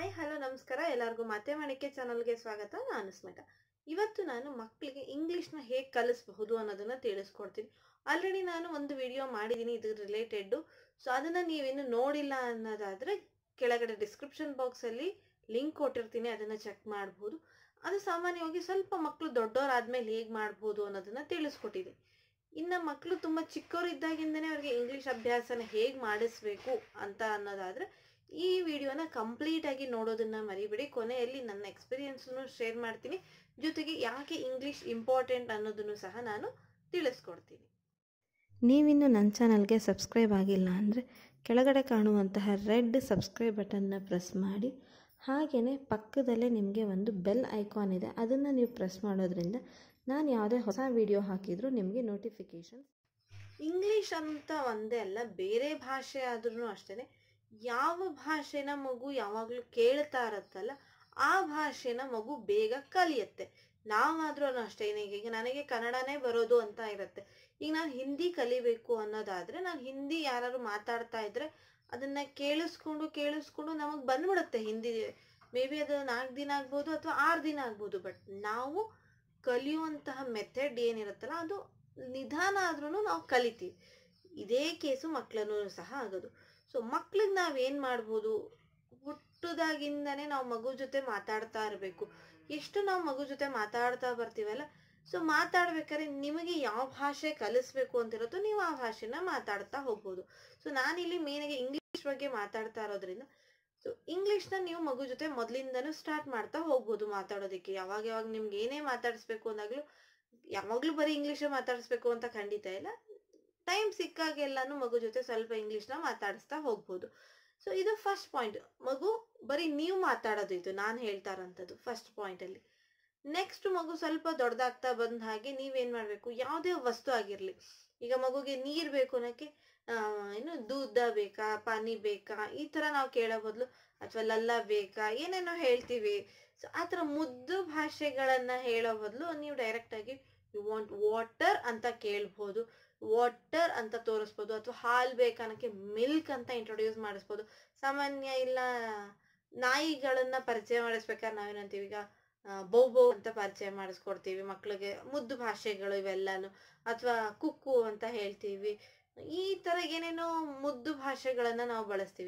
hi hello ನಮಸ್ಕಾರ ಎಲ್ಲರಿಗೂ ಮತ್ತೆ ಮಣಿಕೆ ಚಾನಲ್ಗೆ ಸ್ವಾಗತ ನಾನು ಸ್ಮಿತಾ ಇವತ್ತು ನಾನು ಮಕ್ಕಳಿಗೆ ಇಂಗ್ಲೀಷ್ನ ಹೇಗೆ ಕಲಿಸಬಹುದು ಅನ್ನೋದನ್ನ ತಿಳಿಸ್ಕೊಡ್ತೀನಿ ಆಲ್ರೆಡಿ ನಾನು ಒಂದು ವಿಡಿಯೋ ಮಾಡಿದ್ದೀನಿ ಇದ್ರ ರಿಲೇಟೆಡ್ ಸೊ ಅದನ್ನ ನೀವಿನ್ನು ನೋಡಿಲ್ಲ ಅನ್ನೋದಾದ್ರೆ ಕೆಳಗಡೆ ಡಿಸ್ಕ್ರಿಪ್ಷನ್ ಬಾಕ್ಸಲ್ಲಿ ಲಿಂಕ್ ಕೊಟ್ಟಿರ್ತೀನಿ ಅದನ್ನ ಚೆಕ್ ಮಾಡ್ಬೋದು ಅದು ಸಾಮಾನ್ಯವಾಗಿ ಸ್ವಲ್ಪ ಮಕ್ಕಳು ದೊಡ್ಡವರಾದ್ಮೇಲೆ ಹೇಗೆ ಮಾಡ್ಬೋದು ಅನ್ನೋದನ್ನ ತಿಳಿಸ್ಕೊಟ್ಟಿದೆ ಇನ್ನು ಮಕ್ಕಳು ತುಂಬ ಚಿಕ್ಕವರಿದ್ದಾಗಿಂದನೇ ಅವ್ರಿಗೆ ಇಂಗ್ಲೀಷ್ ಅಭ್ಯಾಸನ ಹೇಗೆ ಮಾಡಿಸ್ಬೇಕು ಅಂತ ಅನ್ನೋದಾದ್ರೆ ಈ ವಿಡಿಯೋನ ಕಂಪ್ಲೀಟ್ ಆಗಿ ನೋಡೋದನ್ನ ಮರಿಬೇಡಿ ಕೊನೆಯಲ್ಲಿ ನನ್ನ ಎಕ್ಸ್ಪೀರಿಯನ್ಸ್ನು ಶೇರ್ ಮಾಡ್ತೀನಿ ಜೊತೆಗೆ ಯಾಕೆ ಇಂಗ್ಲಿಷ್ ಇಂಪಾರ್ಟೆಂಟ್ ಅನ್ನೋದನ್ನು ಸಹ ನಾನು ತಿಳಿಸ್ಕೊಡ್ತೀನಿ ನೀವಿನ್ನು ನನ್ನ ಚಾನಲ್ಗೆ ಸಬ್ಸ್ಕ್ರೈಬ್ ಆಗಿಲ್ಲ ಅಂದರೆ ಕೆಳಗಡೆ ಕಾಣುವಂತಹ ರೆಡ್ ಸಬ್ಸ್ಕ್ರೈಬ್ ಬಟನ್ನ ಪ್ರೆಸ್ ಮಾಡಿ ಹಾಗೆಯೇ ಪಕ್ಕದಲ್ಲೇ ನಿಮಗೆ ಒಂದು ಬೆಲ್ ಐಕಾನ್ ಇದೆ ಅದನ್ನು ನೀವು ಪ್ರೆಸ್ ಮಾಡೋದ್ರಿಂದ ನಾನು ಯಾವುದೇ ಹೊಸ ವಿಡಿಯೋ ಹಾಕಿದರೂ ನಿಮಗೆ ನೋಟಿಫಿಕೇಷನ್ ಇಂಗ್ಲಿಷ್ ಅಂತ ಒಂದೇ ಅಲ್ಲ ಬೇರೆ ಭಾಷೆ ಆದ್ರೂ ಅಷ್ಟೇ ಯಾವ ಭಾಷೆನ ಮಗು ಯಾವಾಗಲೂ ಕೇಳ್ತಾ ಇರತ್ತಲ್ಲ ಆ ಭಾಷೆನ ಮಗು ಬೇಗ ಕಲಿಯುತ್ತೆ ನಾವಾದ್ರೂ ಅಷ್ಟೇ ಈಗ ನನಗೆ ಕನ್ನಡನೇ ಬರೋದು ಅಂತ ಇರುತ್ತೆ ಈಗ ನಾನು ಹಿಂದಿ ಕಲಿಬೇಕು ಅನ್ನೋದಾದ್ರೆ ನಾನು ಹಿಂದಿ ಯಾರು ಮಾತಾಡ್ತಾ ಇದ್ರೆ ಅದನ್ನ ಕೇಳಿಸ್ಕೊಂಡು ಕೇಳಿಸ್ಕೊಂಡು ನಮಗೆ ಬಂದ್ಬಿಡುತ್ತೆ ಹಿಂದಿ ಮೇ ಬಿ ಅದು ನಾಲ್ಕು ದಿನ ಆಗ್ಬೋದು ಅಥವಾ ಆರು ದಿನ ಆಗ್ಬೋದು ಬಟ್ ನಾವು ಕಲಿಯುವಂತಹ ಮೆಥಡ್ ಏನಿರುತ್ತಲ್ಲ ಅದು ನಿಧಾನ ಆದ್ರೂ ನಾವು ಕಲಿತೀವಿ ಇದೇ ಕೇಸು ಮಕ್ಕಳನ್ನು ಸಹ ಆಗೋದು ಸೊ ಮಕ್ಳಿಗೆ ನಾವೇನು ಮಾಡ್ಬೋದು ಹುಟ್ಟದಾಗಿಂದನೇ ನಾವು ಮಗು ಜೊತೆ ಮಾತಾಡ್ತಾ ಇರಬೇಕು ಎಷ್ಟು ನಾವು ಮಗು ಜೊತೆ ಮಾತಾಡ್ತಾ ಬರ್ತೀವಲ್ಲ ಸೊ ಮಾತಾಡ್ಬೇಕಾದ್ರೆ ನಿಮಗೆ ಯಾವ ಭಾಷೆ ಕಲಿಸ್ಬೇಕು ಅಂತಿರುತ್ತೋ ನೀವು ಆ ಭಾಷೆನ ಮಾತಾಡ್ತಾ ಹೋಗ್ಬೋದು ಸೊ ನಾನಿಲ್ಲಿ ಮೇನಾಗಿ ಇಂಗ್ಲಿಷ್ ಬಗ್ಗೆ ಮಾತಾಡ್ತಾ ಇರೋದ್ರಿಂದ ಸೊ ಇಂಗ್ಲಿಷ್ನ ನೀವು ಮಗು ಜೊತೆ ಮೊದಲಿಂದನೂ ಸ್ಟಾರ್ಟ್ ಮಾಡ್ತಾ ಹೋಗ್ಬೋದು ಮಾತಾಡೋದಕ್ಕೆ ಯಾವಾಗ ಯಾವಾಗ ನಿಮ್ಗೆ ಏನೇ ಮಾತಾಡಿಸ್ಬೇಕು ಅಂದಾಗ್ಲೂ ಯಾವಾಗ್ಲೂ ಬರೀ ಇಂಗ್ಲಿಷ್ ಮಾತಾಡಿಸ್ಬೇಕು ಅಂತ ಖಂಡಿತ ಇಲ್ಲ ಟೈಮ್ ಸಿಕ್ಕಾಗೆಲ್ಲಾನು ಮಗು ಜೊತೆ ಸ್ವಲ್ಪ ಇಂಗ್ಲಿಷ್ನ ಮಾತಾಡಿಸ್ತಾ ಹೋಗ್ಬೋದು ಸೊ ಇದು ಫಸ್ಟ್ ಪಾಯಿಂಟ್ ಮಗು ಬರೀ ನೀವು ಮಾತಾಡೋದು ಇದು ನಾನು ಹೇಳ್ತಾ ಇರೋಂಥದ್ದು ಫಸ್ಟ್ ಪಾಯಿಂಟಲ್ಲಿ ನೆಕ್ಸ್ಟ್ ಮಗು ಸ್ವಲ್ಪ ದೊಡ್ಡದಾಗ್ತಾ ಬಂದ ಹಾಗೆ ನೀವೇನ್ ಮಾಡ್ಬೇಕು ಯಾವುದೇ ವಸ್ತು ಆಗಿರ್ಲಿ ಈಗ ಮಗುಗೆ ನೀರ್ ಬೇಕು ಅನ್ನಕ್ಕೆ ಏನು ದೂಧ ಬೇಕಾ ಪಾನಿ ಬೇಕಾ ಈ ತರ ನಾವು ಕೇಳೋ ಬದಲು ಅಥವಾ ಲಲ್ಲ ಬೇಕಾ ಏನೇನೋ ಹೇಳ್ತೀವಿ ಸೊ ಆ ಥರ ಮುದ್ದು ಭಾಷೆಗಳನ್ನ ಹೇಳೋ ಬದಲು ನೀವು ಡೈರೆಕ್ಟ್ ಆಗಿ ಯು ವಾಂಟ್ ವಾಟರ್ ಅಂತ ಕೇಳ್ಬೋದು ವಾಟರ್ ಅಂತ ತೋರಿಸ್ಬೋದು ಅಥವಾ ಹಾಲು ಬೇಕನ್ನಕ್ಕೆ ಮಿಲ್ಕ್ ಅಂತ ಇಂಟ್ರೊಡ್ಯೂಸ್ ಮಾಡಿಸ್ಬೋದು ಸಾಮಾನ್ಯ ಇಲ್ಲ ನಾಯಿಗಳನ್ನ ಪರಿಚಯ ಮಾಡಿಸ್ಬೇಕಾದ್ರೆ ನಾವೇನಂತೀವಿ ಈಗ ಬೌ ಬೌ ಅಂತ ಪರಿಚಯ ಮಾಡಿಸ್ಕೊಡ್ತೀವಿ ಮಕ್ಳಿಗೆ ಮುದ್ದು ಭಾಷೆಗಳು ಇವೆಲ್ಲಾನು ಅಥವಾ ಕುಕ್ಕು ಅಂತ ಹೇಳ್ತೀವಿ ಈ ತರ ಏನೇನೋ ಮುದ್ದು ಭಾಷೆಗಳನ್ನ ನಾವು ಬಳಸ್ತೀವಿ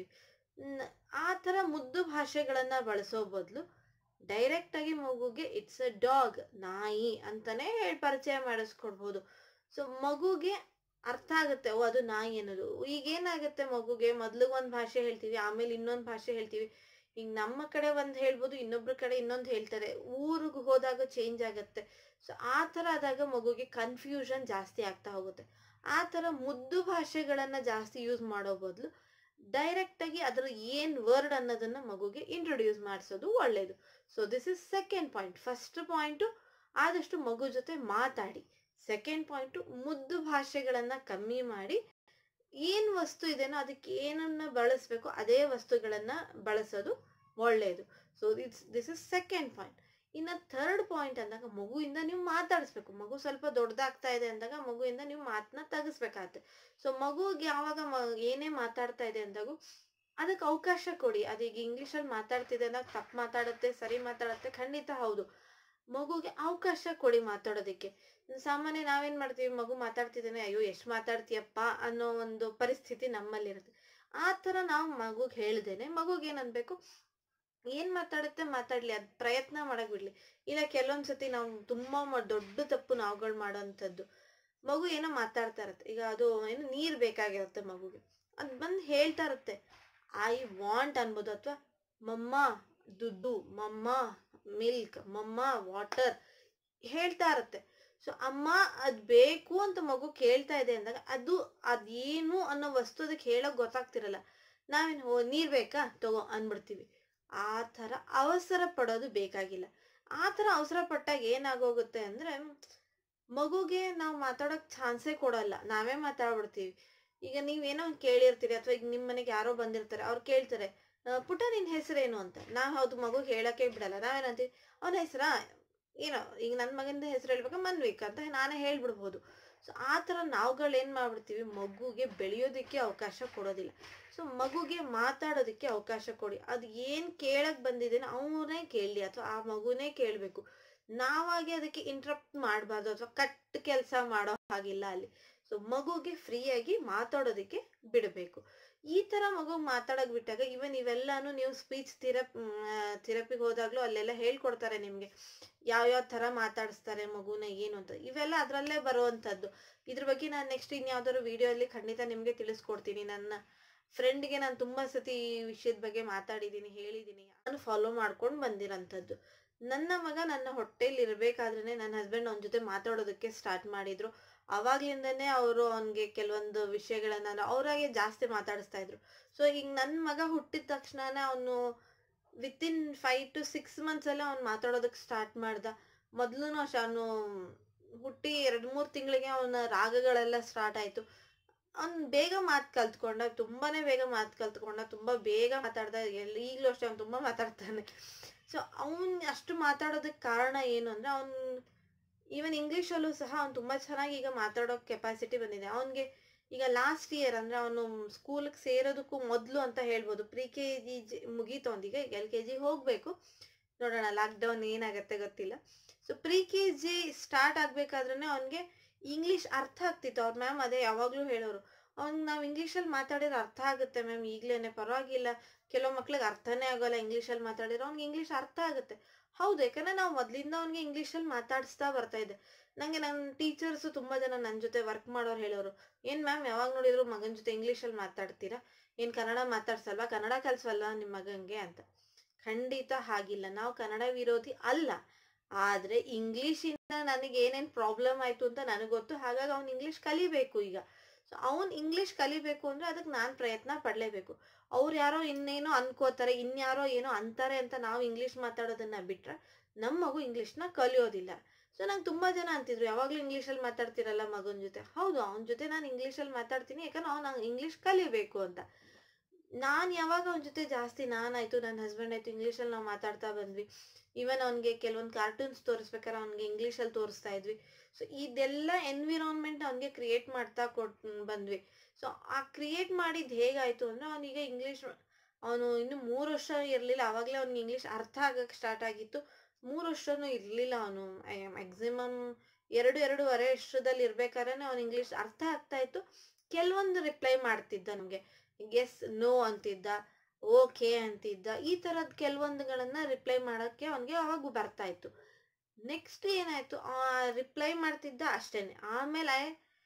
ಆ ತರ ಮುದ್ದು ಭಾಷೆಗಳನ್ನ ಬಳಸೋ ಬದಲು ಡೈರೆಕ್ಟ್ ಆಗಿ ಮಗುಗೆ ಇಟ್ಸ್ ಅ ಡಾಗ್ ನಾಯಿ ಅಂತಾನೆ ಹೇಳಿ ಪರಿಚಯ ಮಾಡಿಸ್ಕೊಡ್ಬೋದು ಸೊ ಮಗುಗೆ ಅರ್ಥ ಆಗುತ್ತೆ ಓ ಅದು ನಾಯಿ ಅನ್ನೋದು ಈಗ ಏನಾಗುತ್ತೆ ಮಗುಗೆ ಮೊದ್ಲಿಗೆ ಒಂದ್ ಭಾಷೆ ಹೇಳ್ತೀವಿ ಆಮೇಲೆ ಇನ್ನೊಂದ್ ಭಾಷೆ ಹೇಳ್ತೀವಿ ಈಗ ನಮ್ಮ ಕಡೆ ಒಂದ್ ಹೇಳ್ಬೋದು ಇನ್ನೊಬ್ರ ಕಡೆ ಇನ್ನೊಂದ್ ಹೇಳ್ತಾರೆ ಊರಿಗೆ ಹೋದಾಗ ಚೇಂಜ್ ಆಗುತ್ತೆ ಸೊ ಆ ತರ ಆದಾಗ ಮಗುಗೆ ಕನ್ಫ್ಯೂಷನ್ ಜಾಸ್ತಿ ಆಗ್ತಾ ಹೋಗುತ್ತೆ ಆ ತರ ಮುದ್ದು ಭಾಷೆಗಳನ್ನ ಜಾಸ್ತಿ ಯೂಸ್ ಮಾಡೋ ಬದಲು ಡೈರೆಕ್ಟ್ ಆಗಿ ಅದರ ಏನ್ ವರ್ಡ್ ಅನ್ನೋದನ್ನ ಮಗುಗೆ ಇಂಟ್ರೊಡ್ಯೂಸ್ ಮಾಡಿಸೋದು ಒಳ್ಳೇದು so this is second point first point ಆದಷ್ಟು ಮಗು ಜೊತೆ ಮಾತಾಡಿ ಸೆಕೆಂಡ್ ಪಾಯಿಂಟು ಮುದ್ದು ಭಾಷೆಗಳನ್ನ ಕಮ್ಮಿ ಮಾಡಿ ಏನ್ ವಸ್ತು ಇದೆನೋ ಅದಕ್ಕೆ ಏನನ್ನ ಬಳಸ್ಬೇಕು ಅದೇ ವಸ್ತುಗಳನ್ನ ಬಳಸೋದು ಒಳ್ಳೆಯದು so it's this is second point ಇನ್ನು ಥರ್ಡ್ ಪಾಯಿಂಟ್ ಅಂದಾಗ ಮಗುವಿಂದ ನೀವು ಮಾತಾಡಿಸ್ಬೇಕು ಮಗು ಸ್ವಲ್ಪ ದೊಡ್ಡದಾಗ್ತಾ ಇದೆ ಅಂದಾಗ ಮಗುವಿಂದ ನೀವು ಮಾತನ್ನ ತೆಗಿಸ್ಬೇಕಾಗತ್ತೆ ಸೊ ಮಗುಗೆ ಯಾವಾಗ ಏನೇ ಮಾತಾಡ್ತಾ ಇದೆ ಅಂದಾಗೂ ಅದಕ್ಕೆ ಅವಕಾಶ ಕೊಡಿ ಅದೀಗ ಇಂಗ್ಲೀಷಲ್ಲಿ ಮಾತಾಡ್ತಿದೆ ಅಂದಾಗ ತಪ್ಪು ಮಾತಾಡುತ್ತೆ ಸರಿ ಮಾತಾಡುತ್ತೆ ಖಂಡಿತ ಹೌದು ಮಗುಗೆ ಅವಕಾಶ ಕೊಡಿ ಮಾತಾಡೋದಕ್ಕೆ ಸಾಮಾನ್ಯ ನಾವೇನ್ ಮಾಡ್ತೀವಿ ಮಗು ಮಾತಾಡ್ತಿದ್ದೇನೆ ಅಯ್ಯೋ ಎಷ್ಟು ಮಾತಾಡ್ತೀಯಪ್ಪ ಅನ್ನೋ ಒಂದು ಪರಿಸ್ಥಿತಿ ನಮ್ಮಲ್ಲಿರುತ್ತೆ ಆ ತರ ನಾವು ಮಗುಗೆ ಹೇಳ್ದೇನೆ ಮಗುಗೆ ಏನ್ ಅನ್ಬೇಕು ಏನ್ ಮಾತಾಡುತ್ತೆ ಮಾತಾಡ್ಲಿ ಅದ್ ಪ್ರಯತ್ನ ಮಾಡಕ್ ಬಿಡ್ಲಿ ಇಲ್ಲ ಕೆಲವೊಂದ್ಸತಿ ನಾವು ತುಂಬಾ ದೊಡ್ಡ ತಪ್ಪು ನಾವುಗಳು ಮಾಡೋಂಥದ್ದು ಮಗು ಏನೋ ಮಾತಾಡ್ತಾ ಇರತ್ತೆ ಈಗ ಅದು ಏನು ನೀರ್ ಬೇಕಾಗಿರುತ್ತೆ ಮಗುಗೆ ಅದ್ ಬಂದ್ ಹೇಳ್ತಾ ಇರುತ್ತೆ ಐ ವಾಂಟ್ ಅನ್ಬೋದು ಅಥವಾ ಮಮ್ಮ ದುಡ್ಡು ಮಮ್ಮ ಮಿಲ್ಕ್ ಮಮ್ಮ ವಾಟರ್ ಹೇಳ್ತಾ ಇರತ್ತೆ ಸೊ ಅಮ್ಮ ಅದ್ ಬೇಕು ಅಂತ ಮಗು ಕೇಳ್ತಾ ಇದೆ ಅಂದಾಗ ಅದು ಅದೇನು ಅನ್ನೋ ವಸ್ತು ಅದಕ್ಕೆ ಹೇಳಕ್ ಗೊತ್ತಾಗ್ತಿರಲ್ಲ ನಾವೇನು ಹೋ ನೀರ್ ಬೇಕಾ ತಗೋ ಅನ್ಬಿಡ್ತೀವಿ ಆ ಥರ ಅವಸರ ಪಡೋದು ಬೇಕಾಗಿಲ್ಲ ಆ ಥರ ಅವಸರ ಪಟ್ಟಾಗ ಏನಾಗೋಗುತ್ತೆ ಅಂದ್ರೆ ಮಗುಗೆ ನಾವು ಮಾತಾಡೋಕ್ ಚಾನ್ಸೇ ಕೊಡಲ್ಲ ನಾವೇ ಮಾತಾಡ್ಬಿಡ್ತೀವಿ ಈಗ ನೀವೇನೋ ಕೇಳಿರ್ತೀರಿ ಅಥವಾ ಈಗ ನಿಮ್ಮ ಮನೆಗೆ ಯಾರೋ ಬಂದಿರ್ತಾರೆ ಅವ್ರು ಕೇಳ್ತಾರೆ ಪುಟ್ಟ ನಿನ್ ಹೆಸರೇನು ಅಂತ ನಾವ್ ಹೌದು ಮಗು ಹೇಳಕ್ಕೆ ಬಿಡಲ್ಲ ನಾವೇನಂತೀವಿ ಅವನ ಹೆಸರಾ ಏನೋ ಈಗ ನನ್ನ ಮಗನ ಹೆಸರು ಹೇಳ್ಬೇಕು ಮನ್ವಿಕ್ ಅಂತ ನಾನೇ ಹೇಳ್ಬಿಡ್ಬೋದು ಸೊ ಆ ಥರ ನಾವುಗಳು ಏನು ಮಾಡ್ಬಿಡ್ತೀವಿ ಮಗುಗೆ ಬೆಳೆಯೋದಕ್ಕೆ ಅವಕಾಶ ಕೊಡೋದಿಲ್ಲ ಸೊ ಮಗುಗೆ ಮಾತಾಡೋದಕ್ಕೆ ಅವಕಾಶ ಕೊಡಿ ಅದು ಏನು ಕೇಳಕ್ ಬಂದಿದ್ದೇನೆ ಅವನೇ ಕೇಳಲಿ ಅಥವಾ ಆ ಮಗುನೇ ಕೇಳಬೇಕು ನಾವಾಗಿ ಅದಕ್ಕೆ ಇಂಟ್ರಪ್ಟ್ ಮಾಡಬಾರ್ದು ಅಥವಾ ಕಟ್ ಕೆಲಸ ಮಾಡೋ ಹಾಗಿಲ್ಲ ಅಲ್ಲಿ ಸೊ ಮಗುಗೆ ಫ್ರೀಯಾಗಿ ಮಾತಾಡೋದಕ್ಕೆ ಬಿಡಬೇಕು ಈ ತರ ಮಗು ಮಾತಾಡಕ್ ಬಿಟ್ಟಾಗ ಇವನ್ ಇವೆಲ್ಲಾನು ನೀವು ಸ್ಪೀಚ್ ಥಿರಪ್ ಥೆರಪಿಗೆ ಹೋದಾಗ್ಲೂ ಅಲ್ಲೆಲ್ಲ ಹೇಳ್ಕೊಡ್ತಾರೆ ನಿಮ್ಗೆ ಯಾವ್ಯಾವ ತರ ಮಾತಾಡಿಸ್ತಾರೆ ಮಗುನ ಏನು ಅಂತ ಇವೆಲ್ಲ ಅದ್ರಲ್ಲೇ ಬರುವಂತದ್ದು ಇದ್ರ ಬಗ್ಗೆ ನಾನು ನೆಕ್ಸ್ಟ್ ಇನ್ಯಾವ್ದಾದ್ರು ವಿಡಿಯೋ ಅಲ್ಲಿ ಖಂಡಿತ ನಿಮ್ಗೆ ತಿಳಿಸ್ಕೊಡ್ತೀನಿ ನನ್ನ ಫ್ರೆಂಡ್ಗೆ ನಾನು ತುಂಬಾ ಸತಿ ಈ ವಿಷಯದ ಬಗ್ಗೆ ಮಾತಾಡಿದ್ದೀನಿ ಹೇಳಿದ್ದೀನಿ ನಾನು ಫಾಲೋ ಮಾಡ್ಕೊಂಡು ಬಂದಿರೋಂಥದ್ದು ನನ್ನ ಮಗ ನನ್ನ ಹೊಟ್ಟೆಲಿ ಇರ್ಬೇಕಾದ್ರೇನೆ ನನ್ನ ಹಸ್ಬೆಂಡ್ ಅವನ ಜೊತೆ ಮಾತಾಡೋದಕ್ಕೆ ಸ್ಟಾರ್ಟ್ ಮಾಡಿದ್ರು ಅವಾಗ್ಲಿಂದನೇ ಅವರು ಅವನಿಗೆ ಕೆಲವೊಂದು ವಿಷಯಗಳನ್ನ ಅವರಾಗೆ ಜಾಸ್ತಿ ಮಾತಾಡಿಸ್ತಾ ಇದ್ರು ಸೊ ಈಗ ನನ್ನ ಮಗ ಹುಟ್ಟಿದ ತಕ್ಷಣನೇ ಅವನು within five to six months ಅಲ್ಲೇ ಅವ್ನು ಮಾತಾಡೋದಕ್ಕೆ ಸ್ಟಾರ್ಟ್ ಮಾಡ್ದ ಮೊದ್ಲು ಅಷ್ಟೇ ಅವನು ಹುಟ್ಟಿ ಎರಡ್ ಮೂರ್ ತಿಂಗಳಿಗೆ ಅವನ ರಾಗಗಳೆಲ್ಲ ಸ್ಟಾರ್ಟ್ ಆಯ್ತು ಅವ್ನ್ ಬೇಗ ಮಾತು ಕಲ್ತ್ಕೊಂಡ ತುಂಬಾನೇ ಬೇಗ ಮಾತು ಕಲ್ತ್ಕೊಂಡ ತುಂಬಾ ಬೇಗ ಮಾತಾಡ್ದ ಎಲ್ಲಿ ಈಗಲೂ ಅಷ್ಟೇ ಅವ್ನು ತುಂಬಾ ಮಾತಾಡ್ತಾನೆ ಸೊ ಅವನ್ ಅಷ್ಟು ಮಾತಾಡೋದಕ್ಕೆ ಕಾರಣ ಏನು ಅಂದ್ರೆ ಅವ್ನ್ ಈವನ್ ಇಂಗ್ಲಿಷಲ್ಲೂ ಸಹ ಅವ್ನು ತುಂಬಾ ಚೆನ್ನಾಗಿ ಈಗ ಮಾತಾಡೋ ಕೆಪಾಸಿಟಿ ಬಂದಿದೆ ಅವನಿಗೆ ಈಗ ಲಾಸ್ಟ್ ಇಯರ್ ಅಂದ್ರೆ ಅವನು ಸ್ಕೂಲ್ಗೆ ಸೇರೋದಕ್ಕೂ ಮೊದಲು ಅಂತ ಹೇಳ್ಬೋದು ಪ್ರಿ ಕೆ ಜಿ ಮುಗೀತು ಅವನಿಗೆ ಎಲ್ ಕೆ ಜಿ ಹೋಗ್ಬೇಕು ನೋಡೋಣ ಲಾಕ್ಡೌನ್ ಏನಾಗತ್ತೆ ಗೊತ್ತಿಲ್ಲ so pre K G start ಆಗ್ಬೇಕಾದ್ರೆ ಅವನಿಗೆ ಇಂಗ್ಲಿಷ್ ಅರ್ಥ ಆಗ್ತಿತ್ತು ಅವ್ರ ಮ್ಯಾಮ್ ಅದೇ ಯಾವಾಗ್ಲೂ ಹೇಳೋರು ಅವ್ನ್ ನಾವ್ ಇಂಗ್ಲಿಷಲ್ಲಿ ಮಾತಾಡಿದ್ರೆ ಅರ್ಥ ಆಗುತ್ತೆ ಮ್ಯಾಮ್ ಈಗ್ಲೇನೆ ಪರವಾಗಿಲ್ಲ ಕೆಲವು ಮಕ್ಳಿಗೆ ಅರ್ಥನೇ ಆಗೋಲ್ಲ ಇಂಗ್ಲಿಷಲ್ಲಿ ಮಾತಾಡಿದ್ರೆ ಅವ್ನಿಗೆ ಇಂಗ್ಲಿಷ್ ಅರ್ಥ ಆಗುತ್ತೆ ಹೌದು ಯಾಕಂದ್ರೆ ನಾವು ಮೊದ್ಲಿಂದ ಅವ್ನಿಗೆ ಇಂಗ್ಲಿಷಲ್ಲಿ ಮಾತಾಡಿಸ್ತಾ ಬರ್ತಾ ಇದ್ದೆ ನಂಗೆ ನನ್ನ ಟೀಚರ್ಸ್ ತುಂಬಾ ಜನ ನನ್ನ ಜೊತೆ ವರ್ಕ್ ಮಾಡೋರು ಹೇಳೋರು ಏನ್ ಮ್ಯಾಮ್ ಯಾವಾಗ ನೋಡಿದ್ರು ಮಗನ ಜೊತೆ ಇಂಗ್ಲಿಷಲ್ಲಿ ಮಾತಾಡ್ತೀರಾ ಏನ್ ಕನ್ನಡ ಮಾತಾಡ್ಸಲ್ವಾ ಕನ್ನಡ ಕಲ್ಸಲ್ವಾ ನಿಮ್ ಮಗಂಗೆ ಅಂತ ಖಂಡಿತ ಹಾಗಿಲ್ಲ ನಾವು ಕನ್ನಡ ವಿರೋಧಿ ಅಲ್ಲ ಆದ್ರೆ ಇಂಗ್ಲಿಷಿಂದ ನನಗೆ ಏನೇನ್ ಪ್ರಾಬ್ಲಮ್ ಆಯ್ತು ಅಂತ ನನಗೆ ಗೊತ್ತು ಹಾಗಾಗಿ ಅವ್ನು ಇಂಗ್ಲಿಷ್ ಕಲಿಬೇಕು ಈಗ ಸೊ ಅವ್ನ್ ಇಂಗ್ಲಿಷ್ ಕಲಿಬೇಕು ಅಂದ್ರೆ ಅದಕ್ಕೆ ನಾನ್ ಪ್ರಯತ್ನ ಪಡ್ಲೇಬೇಕು ಅವ್ರು ಯಾರೋ ಇನ್ನೇನೋ ಅನ್ಕೋತಾರೆ ಇನ್ಯಾರೋ ಏನೋ ಅಂತಾರೆ ಅಂತ ನಾವು ಇಂಗ್ಲಿಷ್ ಮಾತಾಡೋದನ್ನ ಬಿಟ್ರೆ ನಮ್ಮ ಮಗು ಇಂಗ್ಲಿಷ್ನ ಕಲಿಯೋದಿಲ್ಲ ಸೊ ನಂಗೆ ತುಂಬಾ ಜನ ಅಂತಿದ್ರು ಯಾವಾಗ್ಲೂ ಇಂಗ್ಲಿಷಲ್ಲಿ ಮಾತಾಡ್ತಿರಲ್ಲ ಮಗನ ಜೊತೆ ಹೌದು ಅವನ ಜೊತೆ ನಾನು ಇಂಗ್ಲಿಷಲ್ಲಿ ಮಾತಾಡ್ತೀನಿ ಯಾಕಂದ್ರೆ ಅವ್ನು ಇಂಗ್ಲಿಷ್ ಕಲಿಬೇಕು ಅಂತ ನಾನ್ ಯಾವಾಗ ಅವನ ಜೊತೆ ಜಾಸ್ತಿ ನಾನಾಯ್ತು ನನ್ನ ಹಸ್ಬೆಂಡ್ ಆಯ್ತು ಇಂಗ್ಲಿಷಲ್ಲಿ ನಾವು ಮಾತಾಡ್ತಾ ಬಂದ್ವಿ ಈವನ್ ಅವ್ನಿಗೆ ಕೆಲವೊಂದು ಕಾರ್ಟೂನ್ಸ್ ತೋರಿಸ್ಬೇಕಾದ್ರೆ ಅವ್ನಿಗೆ ಇಂಗ್ಲಿಷಲ್ಲಿ ತೋರಿಸ್ತಾ ಇದ್ವಿ ಸೊ ಇದೆಲ್ಲ ಎನ್ವಿರಾನ್ಮೆಂಟ್ ಅವ್ನಿಗೆ ಕ್ರಿಯೇಟ್ ಮಾಡ್ತಾ ಕೊಟ್ ಬಂದ್ವಿ ಸೊ ಆ ಕ್ರಿಯೇಟ್ ಮಾಡಿದ್ ಹೇಗಾಯ್ತು ಅಂದ್ರೆ ಅವನೀಗ ಇಂಗ್ಲಿಷ್ ಅವನು ಇನ್ನು ಮೂರು ವರ್ಷ ಇರ್ಲಿಲ್ಲ ಅವಾಗಲೇ ಅವ್ನಿಗೆ ಇಂಗ್ಲಿಷ್ ಅರ್ಥ ಆಗಕ್ ಸ್ಟಾರ್ಟ್ ಆಗಿತ್ತು ಮೂರು ವರ್ಷನೂ ಇರ್ಲಿಲ್ಲ ಅವನು ಮ್ಯಾಕ್ಸಿಮಮ್ ಎರಡು ಎರಡೂವರೆ ವರ್ಷದಲ್ಲಿ ಇರ್ಬೇಕಾದ್ರೆ ಅವ್ನು ಇಂಗ್ಲಿಷ್ ಅರ್ಥ ಆಗ್ತಾ ಇತ್ತು ಕೆಲವೊಂದು ರಿಪ್ಲೈ ಮಾಡ್ತಿದ್ದ ನಮ್ಗೆ ಗೆಸ್ ನೋ ಅಂತಿದ್ದ ಓಕೆ ಅಂತಿದ್ದ ಈ ತರದ್ ಕೆಲವೊಂದುಗಳನ್ನ ರಿಪ್ಲೈ ಮಾಡಕ್ಕೆ ಅವನಿಗೆ ಅವಾಗ ಬರ್ತಾ ಇತ್ತು ನೆಕ್ಸ್ಟ್ ಏನಾಯ್ತು ರಿಪ್ಲೈ ಮಾಡ್ತಿದ್ದ ಅಷ್ಟೇನೆ ಆಮೇಲೆ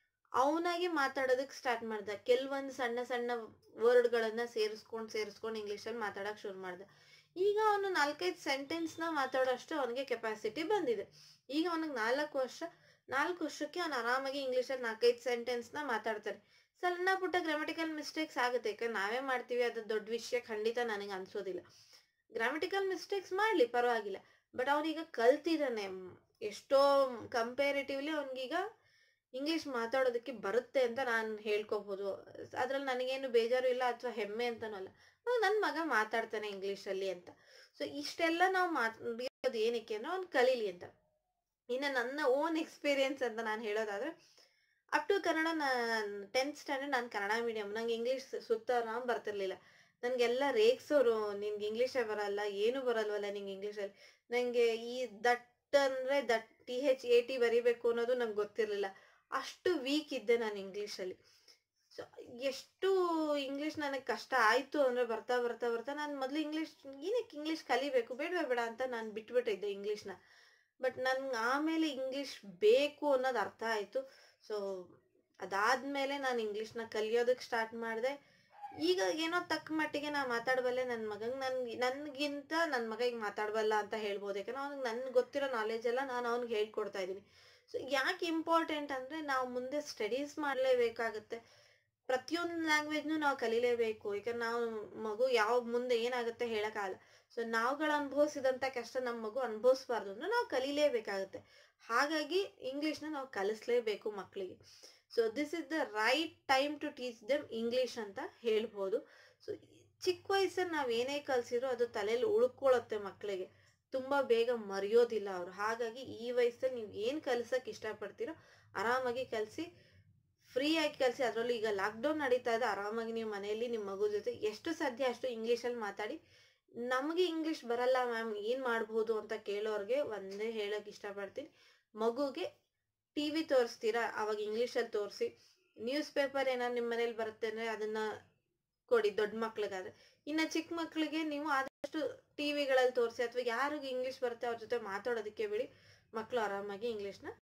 ಅವನಾಗಿ ಮಾತಾಡೋದಕ್ಕೆ ಸ್ಟಾರ್ಟ್ ಮಾಡ್ದ ಕೆಲವೊಂದು ಸಣ್ಣ ಸಣ್ಣ ವರ್ಡ್ಗಳನ್ನ ಸೇರಿಸ್ಕೊಂಡು ಸೇರಿಸ್ಕೊಂಡು ಇಂಗ್ಲೀಷಲ್ಲಿ ಮಾತಾಡಕ್ ಶುರು ಮಾಡ್ದ ಈಗ ಅವನು ನಾಲ್ಕೈದು ಸೆಂಟೆನ್ಸ್ನ ಮಾತಾಡೋಷ್ಟು ಅವನಿಗೆ ಕೆಪಾಸಿಟಿ ಬಂದಿದೆ ಈಗ ಅವನಿಗೆ ನಾಲ್ಕು ವರ್ಷ ನಾಲ್ಕು ವರ್ಷಕ್ಕೆ ಅವನು ಆರಾಮಾಗಿ ಇಂಗ್ಲೀಷಲ್ಲಿ ನಾಲ್ಕೈದು ಸೆಂಟೆನ್ಸ್ನ ಮಾತಾಡ್ತಾರೆ ಸಣ್ಣ ಪುಟ್ಟ ಗ್ರಾಮಟಿಕಲ್ ಮಿಸ್ಟೇಕ್ಸ್ ಆಗುತ್ತೆ ಯಾಕಂದ್ರೆ ನಾವೇ ಮಾಡ್ತೀವಿ ಅದು ದೊಡ್ಡ ವಿಷಯ ಖಂಡಿತ ನನಗೆ ಅನ್ಸೋದಿಲ್ಲ ಗ್ರಾಮಟಿಕಲ್ ಮಿಸ್ಟೇಕ್ಸ್ ಮಾಡ್ಲಿ ಪರವಾಗಿಲ್ಲ ಬಟ್ ಅವನೀಗ ಕಲ್ತಿದ್ದಾನೆ ಎಷ್ಟೋ ಕಂಪೇರಿಟಿವ್ಲಿ ಅವನಿಗೀಗ ಇಂಗ್ಲಿಷ್ ಮಾತಾಡೋದಕ್ಕೆ ಬರುತ್ತೆ ಅಂತ ನಾನು ಹೇಳ್ಕೊಬೋದು ಅದ್ರಲ್ಲಿ ನನಗೇನು ಬೇಜಾರು ಇಲ್ಲ ಅಥವಾ ಹೆಮ್ಮೆ ಅಂತನೂ ಅಲ್ಲ ನನ್ನ ಮಗ ಮಾತಾಡ್ತಾನೆ ಇಂಗ್ಲೀಷಲ್ಲಿ ಅಂತ ಸೊ ಇಷ್ಟೆಲ್ಲ ನಾವು ಮಾತಾಡೋದು ಏನಕ್ಕೆ ಅಂದ್ರೆ ಅವ್ನು ಕಲೀಲಿ ಅಂತ ಇನ್ನು ನನ್ನ ಓನ್ ಎಕ್ಸ್ಪೀರಿಯನ್ಸ್ ಅಂತ ನಾನು ಹೇಳೋದಾದ್ರೆ ಅಪ್ ಟು ಕನ್ನಡ ನಾನು ಟೆಂತ್ ಸ್ಟ್ಯಾಂಡರ್ಡ್ ನಾನು ಕನ್ನಡ ಮೀಡಿಯಂ ನಂಗೆ ಇಂಗ್ಲೀಷ್ ಸುತ್ತ ಆರಾಮ್ ಬರ್ತಿರ್ಲಿಲ್ಲ ನನಗೆಲ್ಲ ರೇಗ್ಸೋರು ನಿನ್ಗೆ ಇಂಗ್ಲೀಷೇ ಬರಲ್ಲ ಏನು ಬರಲ್ವಲ್ಲ ನಿಂಗೆ ಇಂಗ್ಲೀಷಲ್ಲಿ ನನಗೆ ಈ ದಟ್ ಅಂದರೆ that T H A T ಬರಿಬೇಕು ಅನ್ನೋದು ನಂಗೆ ಗೊತ್ತಿರಲಿಲ್ಲ ಅಷ್ಟು ವೀಕ್ ಇದ್ದೆ ನಾನು ಇಂಗ್ಲೀಷಲ್ಲಿ ಸೊ ಎಷ್ಟು ಇಂಗ್ಲೀಷ್ ನನಗೆ ಕಷ್ಟ ಆಯಿತು ಅಂದರೆ ಬರ್ತಾ ಬರ್ತಾ ಬರ್ತಾ ನಾನು ಮೊದಲು ಇಂಗ್ಲೀಷ್ ಏನಕ್ಕೆ ಇಂಗ್ಲೀಷ್ ಕಲಿಬೇಕು ಬೇಡವೇ ಬೇಡ ಅಂತ ನಾನು ಬಿಟ್ಬಿಟ್ಟಿದ್ದೆ ಇಂಗ್ಲೀಷ್ನ ಬಟ್ ನನ್ಗೆ ಆಮೇಲೆ ಇಂಗ್ಲೀಷ್ ಬೇಕು ಅನ್ನೋದು ಅರ್ಥ ಆಯಿತು ಸೊ ಅದಾದ್ಮೇಲೆ ನಾನು ಇಂಗ್ಲೀಷ್ನ ಕಲಿಯೋದಕ್ಕೆ ಸ್ಟಾರ್ಟ್ ಮಾಡಿದೆ ಈಗ ಏನೋ ತಕ್ಕ ಮಟ್ಟಿಗೆ ನಾ ಮಾತಾಡಬಲ್ಲೆ ನನ್ನ ಮಗಂಗೆ ನನ್ಗೆ ನನ್ಗಿಂತ ನನ್ನ ಮಗ ಈಗ ಮಾತಾಡಬಲ್ಲ ಅಂತ ಹೇಳ್ಬೋದು ಯಾಕಂದ್ರೆ ಅವ್ನಿಗೆ ನನ್ಗೆ ಗೊತ್ತಿರೋ ನಾಲೆಜ್ ಎಲ್ಲ ನಾನು ಅವ್ನಿಗೆ ಹೇಳ್ಕೊಡ್ತಾ ಇದ್ದೀನಿ ಸೊ ಯಾಕೆ ಇಂಪಾರ್ಟೆಂಟ್ ಅಂದರೆ ನಾವು ಮುಂದೆ ಸ್ಟಡೀಸ್ ಮಾಡಲೇಬೇಕಾಗತ್ತೆ ಪ್ರತಿಯೊಂದು ಲ್ಯಾಂಗ್ವೇಜ್ನು ನಾವು ಕಲಿಲೇಬೇಕು ಯಾಕಂದ್ರೆ ನಾವು ಮಗು ಯಾವ ಮುಂದೆ ಏನಾಗುತ್ತೆ ಹೇಳೋಕ್ಕಾಗಲ್ಲ ಸೊ ನಾವುಗಳು ಅನುಭವಿಸಿದಂಥ ಕಷ್ಟ ನಮ್ಮ ಮಗು ಅನುಭವಿಸ್ಬಾರ್ದು ಅಂದ್ರೆ ನಾವು ಕಲಿಲೇಬೇಕಾಗುತ್ತೆ ಹಾಗಾಗಿ ಇಂಗ್ಲೀಷ್ನ ನಾವು ಕಲಿಸ್ಲೇಬೇಕು ಮಕ್ಕಳಿಗೆ so this is the right time to teach them English ಅಂತ ಹೇಳ್ಬೋದು ಸೊ ಚಿಕ್ಕ ವಯಸ್ಸಲ್ಲಿ ನಾವು ಏನೇ ಕಲಿಸಿದ್ರು ಅದು ತಲೆಯಲ್ಲಿ ಉಳ್ಕೊಳ್ಳುತ್ತೆ ಮಕ್ಕಳಿಗೆ ತುಂಬಾ ಬೇಗ ಮರೆಯೋದಿಲ್ಲ ಅವರು ಹಾಗಾಗಿ ಈ ವಯಸ್ಸಲ್ಲಿ ನೀವು ಏನ್ ಕಲ್ಸಕ್ ಇಷ್ಟಪಡ್ತೀರೋ ಆರಾಮಾಗಿ ಕಲ್ಸಿ ಫ್ರೀ ಆಗಿ ಕಲ್ಸಿ ಅದರಲ್ಲೂ ಈಗ ಲಾಕ್ಡೌನ್ ನಡೀತಾ ಇದೆ ಆರಾಮಾಗಿ ನೀವು ಮನೆಯಲ್ಲಿ ನಿಮ್ಮ ಮಗು ಜೊತೆ ಎಷ್ಟು ಸಾಧ್ಯ ಅಷ್ಟು ಇಂಗ್ಲೀಷಲ್ಲಿ ಮಾತಾಡಿ ನಮಗೆ ಇಂಗ್ಲಿಷ್ ಬರಲ್ಲ ಮ್ಯಾಮ್ ಏನ್ ಮಾಡ್ಬೋದು ಅಂತ ಕೇಳೋರ್ಗೆ ಒಂದೇ ಹೇಳಕ್ ಇಷ್ಟಪಡ್ತೀನಿ ಮಗುಗೆ ಟಿವಿ ತೋರಿಸ್ತೀರಾ ಅವಾಗ ಇಂಗ್ಲೀಷಲ್ಲಿ ತೋರಿಸಿ ನ್ಯೂಸ್ ಪೇಪರ್ ಏನಾದ್ರು ನಿಮ್ಮ ಮನೇಲಿ ಬರುತ್ತೆ ಅಂದ್ರೆ ಅದನ್ನ ಕೊಡಿ ದೊಡ್ಡ ಮಕ್ಳಿಗಾದ್ರೆ ಇನ್ನ ಚಿಕ್ಕ ಮಕ್ಳಿಗೆ ನೀವು ಆದಷ್ಟು ಟಿವಿಗಳಲ್ಲಿ ತೋರಿಸಿ ಅಥವಾ ಯಾರಿಗೆ ಇಂಗ್ಲಿಷ್ ಬರುತ್ತೆ ಅವ್ರ ಜೊತೆ ಮಾತಾಡೋದಕ್ಕೆ ಬಿಡಿ ಮಕ್ಕಳು ಆರಾಮಾಗಿ ಇಂಗ್ಲಿಷ್ನ